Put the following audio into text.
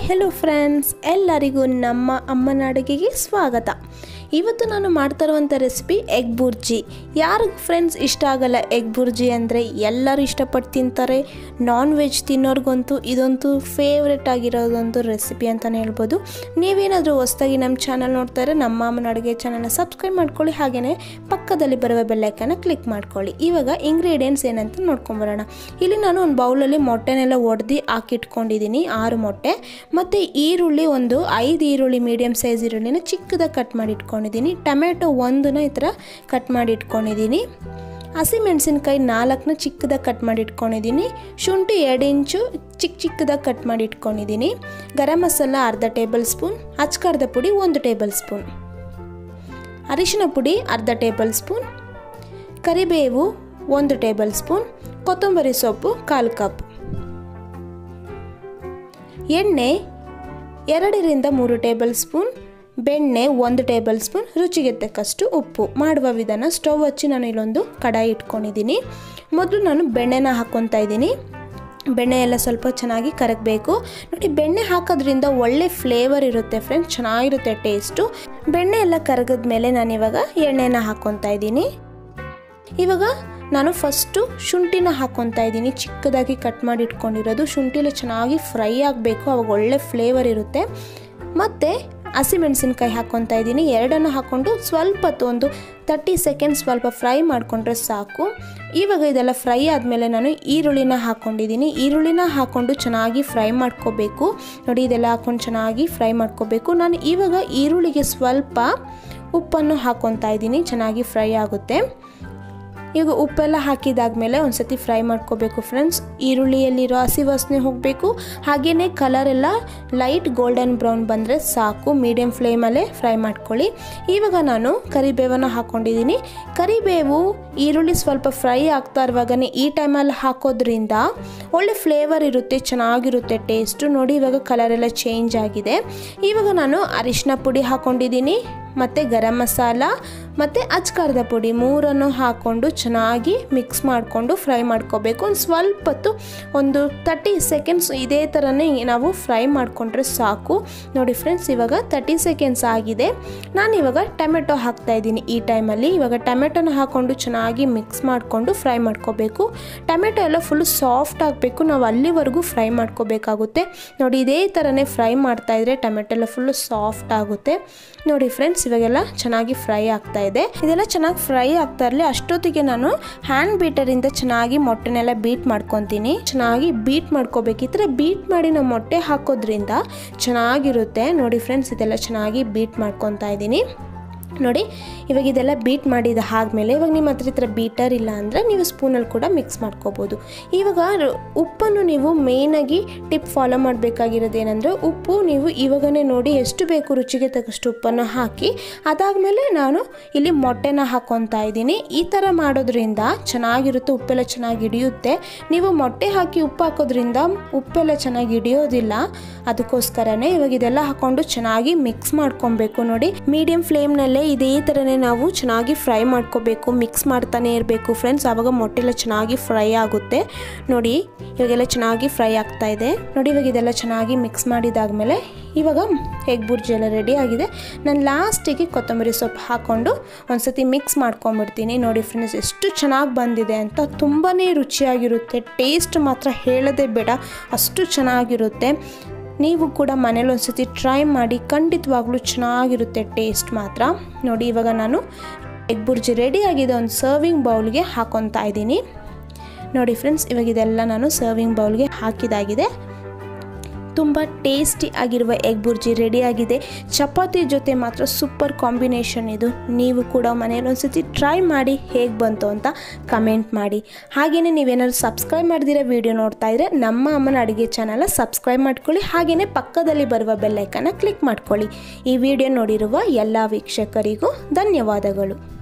hello friends ಎಲ್ಲರಿಗೂ ನಮ್ಮ ಅಮ್ಮನ ಅಡುಗೆಗೆ ಸ್ವಾಗತ ಇವತ್ತು ನಾನು ಮಾಡ್ತಾ ಇರುವಂಥ ರೆಸಿಪಿ ಎಗ್ ಬುರ್ಜಿ ಯಾರಿಗೆ ಫ್ರೆಂಡ್ಸ್ ಇಷ್ಟ ಆಗಲ್ಲ ಎಗ್ ಬುರ್ಜಿ ಅಂದರೆ ಎಲ್ಲರೂ ಇಷ್ಟಪಟ್ಟು ತಿಂತಾರೆ ನಾನ್ ವೆಜ್ ತಿನ್ನೋರ್ಗಂತೂ ಇದೊಂದು ಫೇವ್ರೆಟ್ ಆಗಿರೋದೊಂದು ರೆಸಿಪಿ ಅಂತಲೇ ಹೇಳ್ಬೋದು ನೀವೇನಾದರೂ ಹೊಸ್ದಾಗಿ ನಮ್ಮ ಚಾನಲ್ ನೋಡ್ತಾರೆ ನಮ್ಮ ಅಮ್ಮನ ಅಡುಗೆ ಚಾನಲ್ನ ಸಬ್ಸ್ಕ್ರೈಬ್ ಮಾಡ್ಕೊಳ್ಳಿ ಹಾಗೆಯೇ ಪಕ್ಕದಲ್ಲಿ ಬರುವ ಬೆಲ್ಲೈಕನ್ನ ಕ್ಲಿಕ್ ಮಾಡ್ಕೊಳ್ಳಿ ಇವಾಗ ಇಂಗ್ರೀಡಿಯೆಂಟ್ಸ್ ಏನಂತ ನೋಡ್ಕೊಂಬರೋಣ ಇಲ್ಲಿ ನಾನು ಒಂದು ಬೌಲಲ್ಲಿ ಮೊಟ್ಟೆನೆಲ್ಲ ಒಡೆದು ಹಾಕಿಟ್ಕೊಂಡಿದ್ದೀನಿ ಆರು ಮೊಟ್ಟೆ ಮತ್ತು ಈರುಳ್ಳಿ ಒಂದು ಐದು ಈರುಳ್ಳಿ ಮೀಡಿಯಮ್ ಸೈಜ್ ಈರುಳ್ಳಿನ ಚಿಕ್ಕದಾಗಿ ಕಟ್ ಮಾಡಿ ಇಟ್ಕೊಂಡಿದ್ದೀನಿ ಟೊಮೆಟೊ ಒಂದನ್ನ ಈ ಥರ ಕಟ್ ಮಾಡಿ ಇಟ್ಕೊಂಡಿದ್ದೀನಿ ಹಸಿಮೆಣಸಿನ್ಕಾಯಿ ನಾಲ್ಕನ್ನ ಚಿಕ್ಕದಾಗಿ ಕಟ್ ಮಾಡಿ ಇಟ್ಕೊಂಡಿದ್ದೀನಿ ಶುಂಠಿ ಎರಡು ಇಂಚು ಚಿಕ್ಕ ಚಿಕ್ಕದಾಗಿ ಕಟ್ ಮಾಡಿ ಇಟ್ಕೊಂಡಿದ್ದೀನಿ ಗರಂ ಮಸಾಲ ಅರ್ಧ ಟೇಬಲ್ ಸ್ಪೂನ್ ಅಚ್ಕಾರದ ಪುಡಿ ಒಂದು ಟೇಬಲ್ ಸ್ಪೂನ್ ಅರಿಶಿನ ಪುಡಿ ಅರ್ಧ ಟೇಬಲ್ ಸ್ಪೂನ್ ಕರಿಬೇವು ಒಂದು ಟೇಬಲ್ ಸ್ಪೂನ್ ಕೊತ್ತಂಬರಿ ಸೊಪ್ಪು ಕಾಲು ಕಪ್ ಎಣ್ಣೆ ಎರಡರಿಂದ ಮೂರು ಟೇಬಲ್ ಸ್ಪೂನ್ ಬೆಣ್ಣೆ ಒಂದು ಟೇಬಲ್ ಸ್ಪೂನ್ ರುಚಿಗೆ ತಕ್ಕಷ್ಟು ಉಪ್ಪು ಮಾಡುವ ವಿಧಾನ ಸ್ಟವ್ ಹಚ್ಚಿ ನಾನು ಇಲ್ಲೊಂದು ಕಡಾಯಿ ಇಟ್ಕೊಂಡಿದ್ದೀನಿ ಮೊದಲು ನಾನು ಬೆಣ್ಣೆನ ಹಾಕ್ಕೊತಾ ಇದ್ದೀನಿ ಬೆಣ್ಣೆ ಎಲ್ಲ ಸ್ವಲ್ಪ ಚೆನ್ನಾಗಿ ಕರಗಬೇಕು ನೋಡಿ ಬೆಣ್ಣೆ ಹಾಕೋದ್ರಿಂದ ಒಳ್ಳೆ ಫ್ಲೇವರ್ ಇರುತ್ತೆ ಫ್ರೆಂಡ್ಸ್ ಚೆನ್ನಾಗಿರುತ್ತೆ ಟೇಸ್ಟು ಬೆಣ್ಣೆ ಎಲ್ಲ ಕರಗದ ಮೇಲೆ ನಾನು ಇವಾಗ ಎಣ್ಣೆನ ಹಾಕ್ಕೊತಾ ಇದ್ದೀನಿ ಇವಾಗ ನಾನು ಫಸ್ಟು ಶುಂಠಿನ ಹಾಕ್ಕೊತಾ ಇದ್ದೀನಿ ಚಿಕ್ಕದಾಗಿ ಕಟ್ ಮಾಡಿ ಇಟ್ಕೊಂಡಿರೋದು ಶುಂಠಿಲಿ ಚೆನ್ನಾಗಿ ಫ್ರೈ ಆಗಬೇಕು ಅವಾಗ ಒಳ್ಳೆ ಫ್ಲೇವರ್ ಇರುತ್ತೆ ಮತ್ತು ಹಸಿಮೆಣಸಿನ್ಕಾಯಿ ಹಾಕ್ಕೊತಾ ಇದ್ದೀನಿ ಎರಡನ್ನು ಹಾಕ್ಕೊಂಡು ಸ್ವಲ್ಪ ಹೊತ್ತು ಒಂದು ತರ್ಟಿ ಸೆಕೆಂಡ್ಸ್ ಸ್ವಲ್ಪ ಫ್ರೈ ಮಾಡಿಕೊಂಡ್ರೆ ಸಾಕು ಇವಾಗ ಇದೆಲ್ಲ ಫ್ರೈ ಆದಮೇಲೆ ನಾನು ಈರುಳ್ಳಿನ ಹಾಕ್ಕೊಂಡಿದ್ದೀನಿ ಈರುಳ್ಳಿನ ಹಾಕ್ಕೊಂಡು ಚೆನ್ನಾಗಿ ಫ್ರೈ ಮಾಡ್ಕೋಬೇಕು ನೋಡಿ ಇದೆಲ್ಲ ಹಾಕ್ಕೊಂಡು ಚೆನ್ನಾಗಿ ಫ್ರೈ ಮಾಡ್ಕೋಬೇಕು ನಾನು ಇವಾಗ ಈರುಳ್ಳಿಗೆ ಸ್ವಲ್ಪ ಉಪ್ಪನ್ನು ಹಾಕ್ಕೊತಾ ಇದ್ದೀನಿ ಚೆನ್ನಾಗಿ ಫ್ರೈ ಆಗುತ್ತೆ ಈಗ ಉಪ್ಪೆಲ್ಲ ಹಾಕಿದಾದ್ಮೇಲೆ ಒಂದು ಸತಿ ಫ್ರೈ ಮಾಡ್ಕೋಬೇಕು ಫ್ರೆಂಡ್ಸ್ ಈರುಳ್ಳಿಯಲ್ಲಿರೋ ಹಸಿ ವಾಸನೆ ಹೋಗಬೇಕು ಹಾಗೆಯೇ ಕಲರ್ ಎಲ್ಲ ಲೈಟ್ ಗೋಲ್ಡನ್ ಬ್ರೌನ್ ಬಂದರೆ ಸಾಕು ಮೀಡಿಯಮ್ ಫ್ಲೇಮಲ್ಲೇ ಫ್ರೈ ಮಾಡ್ಕೊಳ್ಳಿ ಇವಾಗ ನಾನು ಕರಿಬೇವನ್ನು ಹಾಕ್ಕೊಂಡಿದ್ದೀನಿ ಕರಿಬೇವು ಈರುಳ್ಳಿ ಸ್ವಲ್ಪ ಫ್ರೈ ಆಗ್ತಾ ಇರುವಾಗನೇ ಈ ಟೈಮಲ್ಲಿ ಹಾಕೋದ್ರಿಂದ ಒಳ್ಳೆ ಫ್ಲೇವರ್ ಇರುತ್ತೆ ಚೆನ್ನಾಗಿರುತ್ತೆ ಟೇಸ್ಟು ನೋಡಿ ಇವಾಗ ಕಲರ್ ಎಲ್ಲ ಚೇಂಜ್ ಆಗಿದೆ ಇವಾಗ ನಾನು ಅರಿಶಿನ ಪುಡಿ ಹಾಕ್ಕೊಂಡಿದ್ದೀನಿ ಮತ್ತು ಗರಂ ಮಸಾಲ ಮತ್ತು ಅಚ್ಕಾರದ ಪುಡಿ ಮೂರನ್ನು ಹಾಕ್ಕೊಂಡು ಚೆನ್ನಾಗಿ ಮಿಕ್ಸ್ ಮಾಡಿಕೊಂಡು ಫ್ರೈ ಮಾಡ್ಕೋಬೇಕು ಒಂದು ಸ್ವಲ್ಪ ಹೊತ್ತು ಒಂದು ತರ್ಟಿ ಸೆಕೆಂಡ್ಸ್ ಇದೇ ಥರನೇ ನಾವು ಫ್ರೈ ಮಾಡಿಕೊಂಡ್ರೆ ಸಾಕು ನೋಡಿ ಫ್ರೆಂಡ್ಸ್ ಇವಾಗ ತರ್ಟಿ ಸೆಕೆಂಡ್ಸ್ ಆಗಿದೆ ನಾನು ಇವಾಗ ಟೊಮೆಟೊ ಹಾಕ್ತಾಯಿದ್ದೀನಿ ಈ ಟೈಮಲ್ಲಿ ಇವಾಗ ಟೊಮೆಟೊನ ಹಾಕ್ಕೊಂಡು ಚೆನ್ನಾಗಿ ಮಿಕ್ಸ್ ಮಾಡಿಕೊಂಡು ಫ್ರೈ ಮಾಡ್ಕೋಬೇಕು ಟೊಮೆಟೊ ಎಲ್ಲ ಫುಲ್ ಸಾಫ್ಟ್ ಆಗಬೇಕು ನಾವು ಅಲ್ಲಿವರೆಗೂ ಫ್ರೈ ಮಾಡ್ಕೋಬೇಕಾಗುತ್ತೆ ನೋಡಿ ಇದೇ ಥರನೇ ಫ್ರೈ ಮಾಡ್ತಾಯಿದ್ರೆ ಟೊಮೆಟೊ ಎಲ್ಲ ಫುಲ್ಲು ಸಾಫ್ಟ್ ಆಗುತ್ತೆ ನೋಡಿ ಫ್ರೆಂಡ್ಸ್ ಇವಾಗೆಲ್ಲ ಚೆನ್ನಾಗಿ ಫ್ರೈ ಆಗ್ತಾ ಇದೆ ಇದೆಲ್ಲ ಚೆನ್ನಾಗಿ ಫ್ರೈ ಆಗ್ತಾ ಇರಲಿ ಅಷ್ಟೊತ್ತಿಗೆ ನಾನು ಹ್ಯಾಂಡ್ ಬೀಟರಿಂದ ಚೆನ್ನಾಗಿ ಮೊಟ್ಟೆನೆಲ್ಲ ಬೀಟ್ ಮಾಡ್ಕೊತೀನಿ ಚೆನ್ನಾಗಿ ಬೀಟ್ ಮಾಡ್ಕೋಬೇಕು ಈ ಥರ ಬೀಟ್ ಮಾಡಿ ನಾವು ಮೊಟ್ಟೆ ಹಾಕೋದ್ರಿಂದ ಚೆನ್ನಾಗಿರುತ್ತೆ ನೋಡಿ ಫ್ರೆಂಡ್ಸ್ ಇದೆಲ್ಲ ಚೆನ್ನಾಗಿ ಬೀಟ್ ಮಾಡ್ಕೊತಾ ಇದ್ದೀನಿ ನೋಡಿ ಇವಾಗ ಇದೆಲ್ಲ ಬೀಟ್ ಮಾಡಿದ ಆದಮೇಲೆ ಇವಾಗ ನಿಮ್ಮ ಹತ್ರ ಈ ಥರ ಬೀಟರ್ ಇಲ್ಲ ಅಂದರೆ ನೀವು ಸ್ಪೂನಲ್ಲಿ ಕೂಡ ಮಿಕ್ಸ್ ಮಾಡ್ಕೋಬೋದು ಇವಾಗ ಉಪ್ಪನ್ನು ನೀವು ಮೇಯ್ನಾಗಿ ಟಿಪ್ ಫಾಲೋ ಮಾಡಬೇಕಾಗಿರೋದು ಏನಂದರೆ ಉಪ್ಪು ನೀವು ಇವಾಗನೇ ನೋಡಿ ಎಷ್ಟು ಬೇಕು ರುಚಿಗೆ ತಕ್ಕಷ್ಟು ಉಪ್ಪನ್ನು ಹಾಕಿ ಅದಾದಮೇಲೆ ನಾನು ಇಲ್ಲಿ ಮೊಟ್ಟೆನ ಹಾಕ್ಕೊತಾ ಇದ್ದೀನಿ ಈ ಥರ ಮಾಡೋದ್ರಿಂದ ಚೆನ್ನಾಗಿರುತ್ತೆ ಉಪ್ಪೆಲ್ಲ ಚೆನ್ನಾಗಿ ಹಿಡಿಯುತ್ತೆ ನೀವು ಮೊಟ್ಟೆ ಹಾಕಿ ಉಪ್ಪು ಹಾಕೋದ್ರಿಂದ ಉಪ್ಪೆಲ್ಲ ಚೆನ್ನಾಗಿ ಹಿಡಿಯೋದಿಲ್ಲ ಅದಕ್ಕೋಸ್ಕರನೇ ಇವಾಗ ಇದೆಲ್ಲ ಹಾಕ್ಕೊಂಡು ಚೆನ್ನಾಗಿ ಮಿಕ್ಸ್ ಮಾಡ್ಕೊಬೇಕು ನೋಡಿ ಮೀಡಿಯಂ ಫ್ಲೇಮ್ನಲ್ಲೇ ಇದೇ ಥರನೇ ನಾವು ಚೆನ್ನಾಗಿ ಫ್ರೈ ಮಾಡ್ಕೋಬೇಕು ಮಿಕ್ಸ್ ಮಾಡ್ತಾನೆ ಇರಬೇಕು ಫ್ರೆಂಡ್ಸ್ ಆವಾಗ ಮೊಟ್ಟೆಲ್ಲ ಚೆನ್ನಾಗಿ ಫ್ರೈ ಆಗುತ್ತೆ ನೋಡಿ ಇವಾಗೆಲ್ಲ ಚೆನ್ನಾಗಿ ಫ್ರೈ ಆಗ್ತಾ ಇದೆ ನೋಡಿ ಇವಾಗ ಇದೆಲ್ಲ ಚೆನ್ನಾಗಿ ಮಿಕ್ಸ್ ಮಾಡಿದಾದ್ಮೇಲೆ ಇವಾಗ ಎಗ್ ಬುರ್ಜಿ ಎಲ್ಲ ರೆಡಿ ಆಗಿದೆ ನಾನು ಲಾಸ್ಟಿಗೆ ಕೊತ್ತಂಬರಿ ಸೊಪ್ಪು ಹಾಕ್ಕೊಂಡು ಒಂದ್ಸತಿ ಮಿಕ್ಸ್ ಮಾಡ್ಕೊಂಬಿಡ್ತೀನಿ ನೋಡಿ ಫ್ರೆಂಡ್ಸ್ ಎಷ್ಟು ಚೆನ್ನಾಗಿ ಬಂದಿದೆ ಅಂತ ತುಂಬಾ ರುಚಿಯಾಗಿರುತ್ತೆ ಟೇಸ್ಟ್ ಮಾತ್ರ ಹೇಳೋದೇ ಬೇಡ ಅಷ್ಟು ಚೆನ್ನಾಗಿರುತ್ತೆ ನೀವು ಕೂಡ ಮನೇಲಿ ಒಂದ್ಸತಿ ಟ್ರೈ ಮಾಡಿ ಖಂಡಿತವಾಗ್ಲೂ ಚೆನ್ನಾಗಿರುತ್ತೆ ಟೇಸ್ಟ್ ಮಾತ್ರ ನೋಡಿ ಇವಾಗ ನಾನು ಎಗ್ ಬುರ್ಜಿ ರೆಡಿ ಆಗಿದೆ ಒಂದು ಸರ್ವಿಂಗ್ ಬೌಲ್ಗೆ ಹಾಕೊತಾ ಇದ್ದೀನಿ ನೋಡಿ ಫ್ರೆಂಡ್ಸ್ ಇವಾಗ ಇದೆಲ್ಲ ನಾನು ಸರ್ವಿಂಗ್ ಬೌಲ್ಗೆ ಹಾಕಿದಾಗಿದೆ ತುಂಬ ಟೇಸ್ಟಿ ಆಗಿರುವ ಎಗ್ ಬುರ್ಜಿ ರೆಡಿಯಾಗಿದೆ ಚಪಾತಿ ಜೊತೆ ಮಾತ್ರ ಸೂಪರ್ ಕಾಂಬಿನೇಷನ್ ಇದು ನೀವು ಕೂಡ ಮನೇಲಿ ಒಂದ್ಸತಿ ಟ್ರೈ ಮಾಡಿ ಹೇಗೆ ಬಂತು ಅಂತ ಕಮೆಂಟ್ ಮಾಡಿ ಹಾಗೆಯೇ ನೀವೇನಾದ್ರು ಸಬ್ಸ್ಕ್ರೈಬ್ ಮಾಡಿದಿರೋ ವಿಡಿಯೋ ನೋಡ್ತಾ ಇದ್ದರೆ ನಮ್ಮ ಅಮ್ಮನ ಅಡುಗೆ ಚಾನಲ್ ಸಬ್ಸ್ಕ್ರೈಬ್ ಮಾಡ್ಕೊಳ್ಳಿ ಹಾಗೆಯೇ ಪಕ್ಕದಲ್ಲಿ ಬರುವ ಬೆಲ್ಲೈಕನ್ನ ಕ್ಲಿಕ್ ಮಾಡ್ಕೊಳ್ಳಿ ಈ ವಿಡಿಯೋ ನೋಡಿರುವ ಎಲ್ಲ ವೀಕ್ಷಕರಿಗೂ ಧನ್ಯವಾದಗಳು